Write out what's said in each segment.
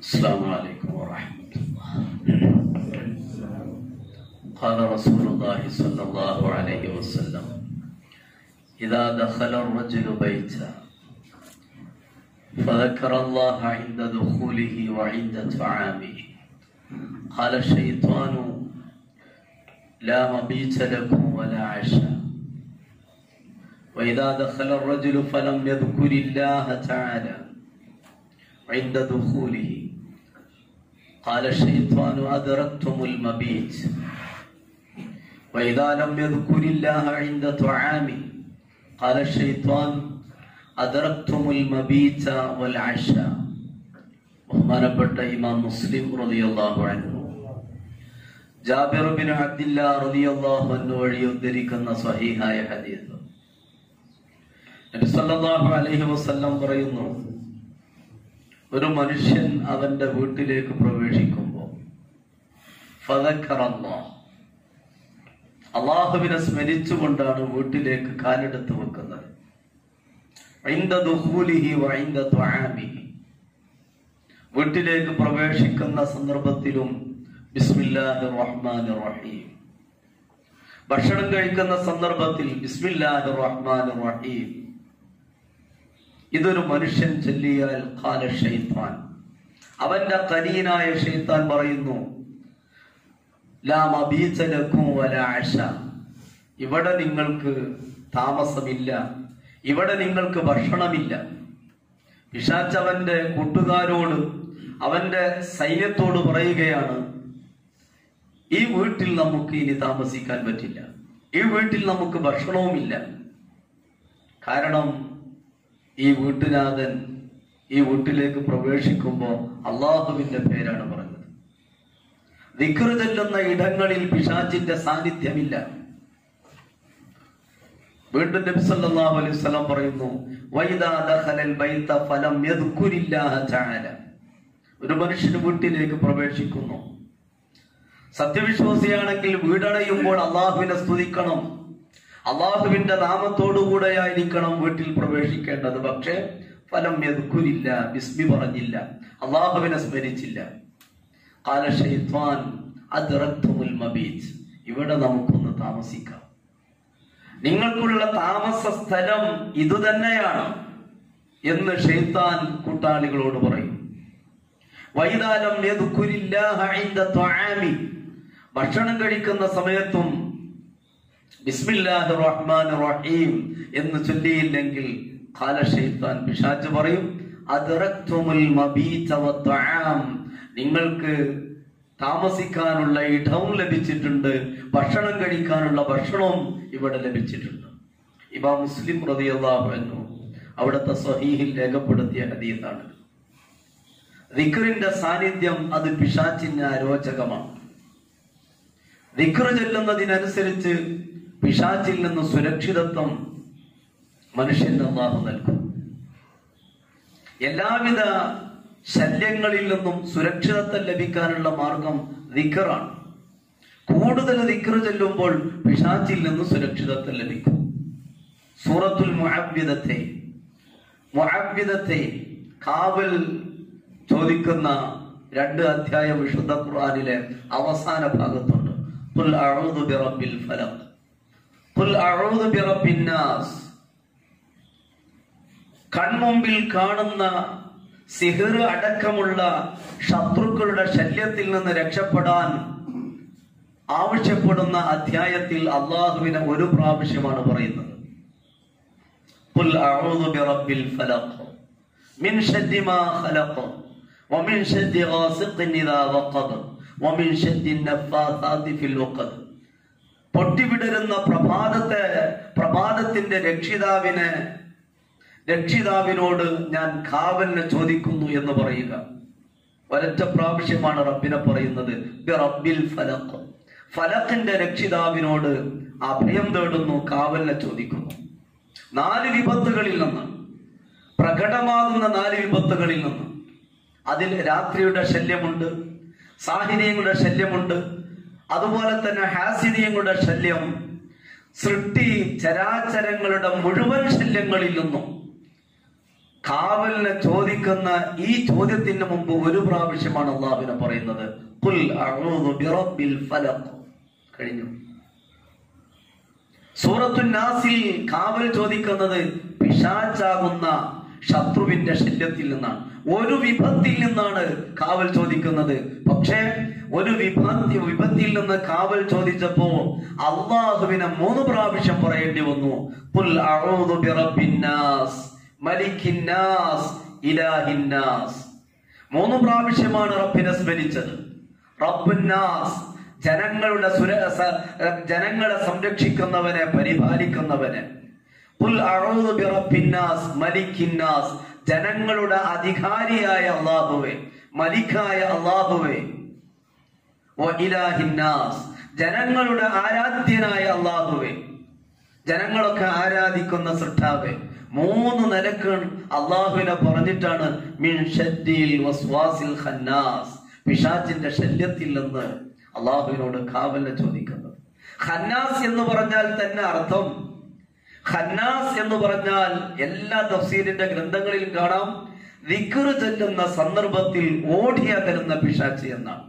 السلام عليكم ورحمة الله قال رسول الله صلى الله عليه وسلم إذا دخل الرجل بيتا فذكر الله عند دخوله وعند طعامه قال الشيطان لا مبيت لكم ولا عشاء وإذا دخل الرجل فلم يذكر الله تعالى عند دخوله قال الشيطان أدركتم المبيت وإذا لم يذكر الله عند طعامه قال الشيطان أدركتم المبيت والعشاء ബഹുമാനപ്പെട്ട ഇമാം മുസ്ലിം റളിയല്ലാഹു അൻഹു ജാബിർ ബിൻ അബ്ദില്ല റളിയല്ലാഹു അൻഹു വഴി ഉദ്ധരിക്കുന്ന സ്വഹീഹായ ഹദീസ് നബി സല്ലല്ലാഹു അലൈഹി വസല്ലം പറയുന്നു ഒരു മനുഷ്യൻ അവന്റെ വീട്ടിലേക്ക് പ്രവേശിക്കുമ്പോൾ ഫദക്കറല്ലാഹ് അള്ളാഹുവിനെ സ്മരിച്ചുകൊണ്ടാണ് വീട്ടിലേക്ക് കാലെടുത്ത് വെക്കുന്നത് ഐന്ദ ദുഖൂലിഹി വൈന്ദ ത്വആമിഹി വീട്ടിലേക്ക് പ്രവേശിക്കുന്ന സന്ദർഭത്തിലും ബിസ്മില്ലാഹിർ റഹ്മാനിർ റഹീം ഭക്ഷണം കഴിക്കുന്ന സന്ദർഭത്തിൽ ബിസ്മില്ലാഹിർ റഹ്മാനിർ റഹീം ഇതൊരു മനുഷ്യൻ ചൊല്ലിയാൽ ഖാല ഷൈത്താൻ അവന്റെ കരീനായ ഷൈത്താൻ പറയുന്നു ലാ മബീസ ലക്കും വല ആശ ഇവിടെ നിങ്ങൾക്ക് താമസമില്ല ഇവിടെ നിങ്ങൾക്ക് ഭക്ഷണമില്ല പിശാച്ച് അവന്റെ കൂട്ടുകാരോട് അവന്റെ സൈന്യത്തോട് പറയുകയാണ് ഈ വീട്ടിൽ നമുക്ക് ഇനി താമസിക്കാൻ പറ്റില്ല ഈ വീട്ടിൽ നമുക്ക് ഭക്ഷണവുമില്ല കാരണം ഈ വീട്ടുനാഥൻ ഈ വീട്ടിലേക്ക് പ്രവേശിക്കുമ്പോൾ അള്ളാഹുവിന്റെ പേരാണ് പറഞ്ഞത് ദിക്റ് ചെല്ലുന്ന ഇടങ്ങളിൽ പിശാചിന്റെ സാന്നിധ്യമില്ല വീണ്ടും നബി സല്ലല്ലാഹു അലൈഹി വസല്ലം പറയുന്നു വൈദാ ദഖലൽ ബൈത ഫലം യദ്കുരില്ലാഹ തആല ഒരു മനുഷ്യൻ വീട്ടിലേക്ക് പ്രവേശിക്കുന്നു സത്യവിശ്വാസിയാണെങ്കിൽ വീടണയുമ്പോൾ അള്ളാഹുവിനെ സ്തുതിക്കണം അള്ളാഹുവിന്റെ നാമത്തോടുകൂടെയായിരിക്കണം വീട്ടിൽ പ്രവേശിക്കേണ്ടത് പക്ഷേ ഫലം യദ്കുരില്ല ബിസ്മി പറഞ്ഞില്ല അള്ളാഹുവിനെ സ്മരിച്ചില്ല കാല ഷൈത്വാൻ അദ്റക്തുമുൽ മബീത് ഇവിടെ നമുക്കൊന്ന് താമസിക്കാം നിങ്ങൾക്കുള്ള താമസ സ്ഥലം ഇതുതന്നെയാണ് എന്ന് ഷെയ്ത്താൻ കൂട്ടാളികളോട് പറയും വൈതാലം യദ്കുരില്ലാഹ ഇൻദ ത്വആമി ഭക്ഷണം കഴിക്കുന്ന സമയത്തും ബിസ്മില്ലാഹിർ റഹ്മാനിർ റഹീം എന്ന് ചൊല്ലിയില്ലെങ്കിൽ ഖാല ഷെയ്ത്താൻ പിശാച് പറയും അദ്റക്തുമുൽ മബീത വത്വആം നിങ്ങൾക്ക് താമസിക്കാനുള്ള ഇടവും ലഭിച്ചിട്ടുണ്ട് ഭക്ഷണം കഴിക്കാനുള്ള ഭക്ഷണവും ഇവിടെ ലഭിച്ചിട്ടുണ്ട് ഇമാം മുസ്ലിം റളിയല്ലാഹു അൻഹു അവിടുത്തെ സ്വഹീഹിൽ രേഖപ്പെടുത്തിയ ഹദീസാണ് ദിക്റിന്റെ സാന്നിധ്യം അത് പിശാച്ചിന് അരോചകമാണ് ദിക്റ് ചെല്ലുന്നതിനനുസരിച്ച് പിശാച്ചിൽ നിന്ന് സുരക്ഷിതത്വം മനുഷ്യന് അള്ളാഹു നൽകും എല്ലാവിധ ശല്യങ്ങളിൽ നിന്നും സുരക്ഷിതത്വം ലഭിക്കാനുള്ള മാർഗം ദിക്കറാണ് കൂടുതൽ ദിക്കറ് ചെല്ലുമ്പോൾ പിശാച്ചിൽ നിന്ന് സുരക്ഷിതത്വം ലഭിക്കും സൂറത്തുൽ മുഅവ്വിദത്തെ മുഅവ്വിദത്തെ കാവൽ ചോദിക്കുന്ന രണ്ട് അധ്യായം വിശുദ്ധ ഖുർആനിലെ അവസാന ഭാഗത്തുണ്ട് ഖുൽ അഊദു ബിറബ്ബിൽ ഫലഖ് ഖുൽ അഊദു ബിറബ്ബിൻ നാസ് കൺമുമ്പിൽ കാണുന്ന സിഹിർ അടക്കമുള്ള ശത്രുക്കളുടെ ശല്യത്തിൽ നിന്ന് രക്ഷപ്പെടാൻ ആവശ്യപ്പെടുന്ന അധ്യായത്തിൽ അള്ളാഹുവിനെ ഒരു പ്രാവശ്യമാണ് പറയുന്നത് قل أعوذ برب الفلق من شد ما خلق ومن شد غاسق إذا وقب ومن شد النفاثات في العقد പൊട്ടിവിടരുന്ന പ്രഭാതത്തെ പ്രഭാതത്തിന്റെ രക്ഷിതാവിനെ രക്ഷിതാവിനോട് ഞാൻ കാവലിനെ ചോദിക്കുന്നു എന്ന് പറയുക ഒരൊറ്റ പ്രാവശ്യമാണ് റബ്ബിനെ പറയുന്നത് റബ്ബിൽ ഫലഖ് ഫലഖിന്റെ രക്ഷിതാവിനോട് അഭയം തേടുന്നു കാവലിനെ ചോദിക്കുന്നു നാല് വിപത്തുകളിൽ നിന്ന് പ്രകടമാകുന്ന നാല് വിപത്തുകളിൽ നിന്ന് അതിൽ രാത്രിയുടെ ശല്യമുണ്ട് സാഹിര്യങ്ങളുടെ ശല്യമുണ്ട് അതുപോലെ തന്നെ ഹാസിര്യങ്ങളുടെ ശല്യം സൃഷ്ടി ചരാചരങ്ങളുടെ മുഴുവൻ ശല്യങ്ങളിൽ നിന്നും കാവലിനെ ചോദിക്കുന്ന ഈ ചോദ്യത്തിന് മുമ്പ് ഒരു പ്രാവശ്യമാണ് അള്ളാഹുവിനെ പറയുന്നത് ഖുൽ അഊദു ബിറബ്ബിൽ ഫലഖ് കഴിഞ്ഞു സൂറത്തു നാസിൽ കാവൽ ചോദിക്കുന്നത് പിശാച്ചാകുന്ന ശത്രുവിന്റെ ശല്യത്തിൽ നിന്നാണ് ഒരു വിപത്തിൽ നിന്നാണ് കാവൽ ചോദിക്കുന്നത് പക്ഷേ ഒരു വിപത്തി വിപത്തിൽ നിന്ന് കാവൽ ചോദിച്ചപ്പോ അള്ളാഹുവിനെ മൂന്ന് പ്രാവശ്യം പറയേണ്ടി വന്നു ഖുൽ അഊദു ബിറബ്ബിന്നാസ് മലിക്കിന്നാസ് ഇലാഹിന്നാസ് മൂന്ന് പ്രാവശ്യമാണ് റബ്ബിനെ സ്മരിച്ചത് റബ്ബുന്നാസ് ജനങ്ങളുടെ സുര സ- ജനങ്ങളെ സംരക്ഷിക്കുന്നവനെ പരിപാലിക്കുന്നവനെ ഖുൽ അഊദു ബിറബ്ബിന്നാസ് മലിക്കിന്നാസ് ജനങ്ങളുടെ അധികാരിയായ അള്ളാഹുവെ മലിക്കായ അള്ളാഹുവെ വ ഇലാഹിന്നാസ് ജനങ്ങളുടെ ആരാധ്യനായ അള്ളാഹുവെ ജനങ്ങളൊക്കെ ആരാധിക്കുന്ന സൃഷ്ടാവെ മൂന്ന് നിലക്ക് അള്ളാഹുവിനെ പറഞ്ഞിട്ടാണ് മിൻ ഷദ്ദിൽ വസ്വാസിൽ ഖന്നാസ് പിശാചിന്റെ ശല്യത്തിൽ നിന്ന് അള്ളാഹുവിനോട് കാവലിനെ ചോദിക്കുന്നത് ഖന്നാസ് എന്ന് പറഞ്ഞാൽ തന്നെ അർത്ഥം ഖന്നാസ് എന്ന് പറഞ്ഞാൽ എല്ലാ തഫ്സീലിന്റെ ഗ്രന്ഥങ്ങളിലും കാണാം വിക്ർ ചെല്ലുന്ന സന്ദർഭത്തിൽ ഓടിയകലുന്ന പിശാച്ച് എന്നാണ്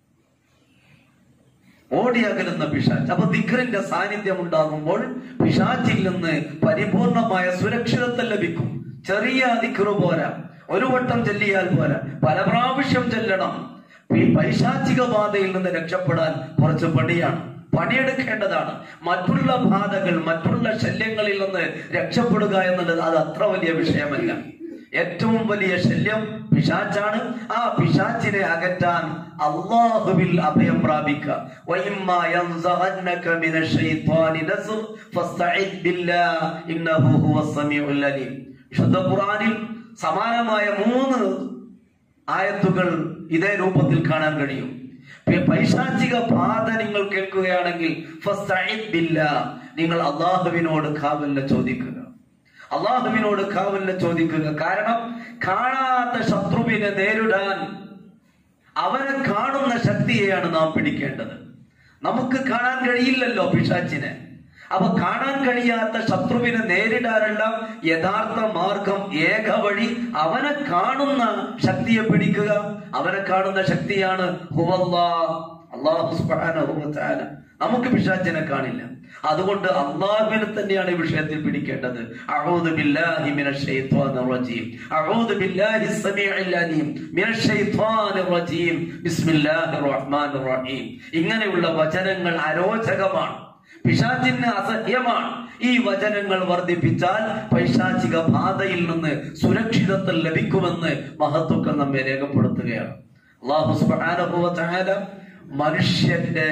ഓടിയകലുന്ന പിശാച്ച് അപ്പൊ ദിഖറിന്റെ സാന്നിധ്യം ഉണ്ടാകുമ്പോൾ പിശാച്ചിൽ നിന്ന് പരിപൂർണമായ സുരക്ഷിതത്വം ലഭിക്കും ചെറിയ ദിഖറ് പോരാ ഒരു വട്ടം ചെല്ലിയാൽ പോരാ പല പ്രാവശ്യം ചെല്ലണം ഈ പൈശാചിക ബാധയിൽ നിന്ന് രക്ഷപ്പെടാൻ കുറച്ച് പണിയാണ് പണിയെടുക്കേണ്ടതാണ് മറ്റുള്ള ബാധകൾ മറ്റുള്ള ശല്യങ്ങളിൽ നിന്ന് രക്ഷപ്പെടുക എന്നുള്ളത് അത് അത്ര വലിയ വിഷയമല്ല ഏറ്റവും വലിയ ശല്യം പിശാച്ചാണ് ആ പിശാച്ചിനെ അകറ്റാൻ അള്ളാഹുവിൽ അഭയം പ്രാപിക്കുക വഇമ്മാ യൻസഗന്നക മിനശ് ശൈത്വാനി നസ്ർ ഫസ്തഇദ് ബില്ലാഹ് ഇന്നഹു ഹുവസ് സമീഉൽ അലീം വിശുദ്ധ ഖുർആനിൽ സമാനമായ മൂന്ന് ആയത്തുകൾ ഇതേ രൂപത്തിൽ കാണാൻ കഴിയും പി- പൈശാചിക ബാധ നിങ്ങൾ കേൾക്കുകയാണെങ്കിൽ ഫസ്തഇദ് ബില്ലാഹ് നിങ്ങൾ അള്ളാഹുവിനോട് കാവലിനെ ചോദിക്കുക അള്ളാഹുവിനോട് കാവലിനെ ചോദിക്കുക കാരണം കാണാത്ത ശത്രുവിനെ നേരിടാൻ അവനെ കാണുന്ന ശക്തിയെയാണ് നാം പിടിക്കേണ്ടത് നമുക്ക് കാണാൻ കഴിയില്ലല്ലോ പിശാച്ചിനെ അപ്പൊ കാണാൻ കഴിയാത്ത ശത്രുവിനെ നേരിടാനുള്ള യഥാർത്ഥ മാർഗം ഏക വഴി അവനെ കാണുന്ന ശക്തിയെ പിടിക്കുക അവനെ കാണുന്ന ശക്തിയാണ് ഹുവല്ലാ അള്ളാഹു സുബ്ഹാനഹു വ തആല നമുക്ക് പിശാച്ചിനെ കാണില്ല അതുകൊണ്ട് അള്ളാഹുവിനെ തന്നെയാണ് ഈ വിഷയത്തിൽ പിടിക്കേണ്ടത് അഊദു ബില്ലാഹി മിനശ് ശൈത്വാനിർ റജീം അഊദു ബില്ലാഹി സമീഉൽ അലീം മിനശ് ശൈത്വാനിർ റജീം ബിസ്മില്ലാഹിർ റഹ്മാനിർ റഹീം ഇങ്ങനെയുള്ള വചനങ്ങൾ അരോചകമാണ് പിശാചിന് അസഹ്യമാണ് ഈ വചനങ്ങൾ വർദ്ധിപ്പിച്ചാൽ പൈശാചിക ബാധയിൽ നിന്ന് സുരക്ഷിതത്വം ലഭിക്കുമെന്ന് മഹത്വക്കൾ നമ്മെ രേഖപ്പെടുത്തുകയാണ് അള്ളാഹു സുബ്ഹാനഹു വ തആല മനുഷ്യന്റെ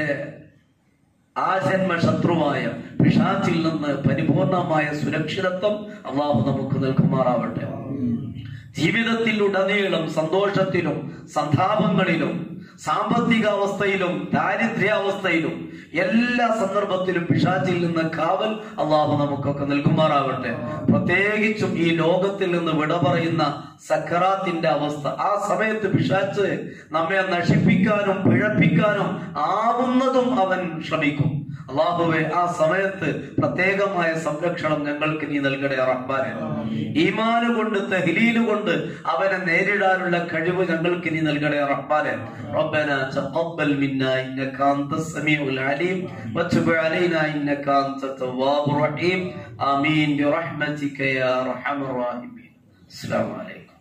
ആജന്മ ശത്രുവായ പിശാചിൽ നിന്ന് പരിപൂർണമായ സുരക്ഷിതത്വം അള്ളാഹു നമുക്ക് നൽകുമാറാവട്ടെ ജീവിതത്തിൽ ഉടനീളം സന്തോഷത്തിലും സന്താപങ്ങളിലും സാമ്പത്തിക അവസ്ഥയിലും ദാരിദ്ര്യാവസ്ഥയിലും എല്ലാ സന്ദർഭത്തിലും പിശാചിൽ നിന്ന് കാവൽ അള്ളാഹു നമുക്കൊക്കെ നൽകുമാറാവട്ടെ പ്രത്യേകിച്ചും ഈ ലോകത്തിൽ നിന്ന് വിട പറയുന്ന സക്കറാത്തിന്റെ അവസ്ഥ ആ സമയത്ത് പിശാച്ച് നമ്മെ നശിപ്പിക്കാനും പിഴപ്പിക്കാനും ആവുന്നതും അവൻ ശ്രമിക്കും അള്ളാഹുവെ ആ സമയത്ത് പ്രത്യേകമായ സംരക്ഷണം ഞങ്ങൾക്ക് നീ നൽകണേ റഹ്മാനെ ഈമാന് കൊണ്ട് തെഹ്ലീല് കൊണ്ട് അവനെ നേരിടാനുള്ള കഴിവ് ഞങ്ങൾക്ക് നീ നൽകണേ റഹ്മാനെ ربنا تقبل منا انك انت السميع العليم وتب علينا انك انت التواب الرحيم امين برحمتك يا ارحم الراحمين السلام عليكم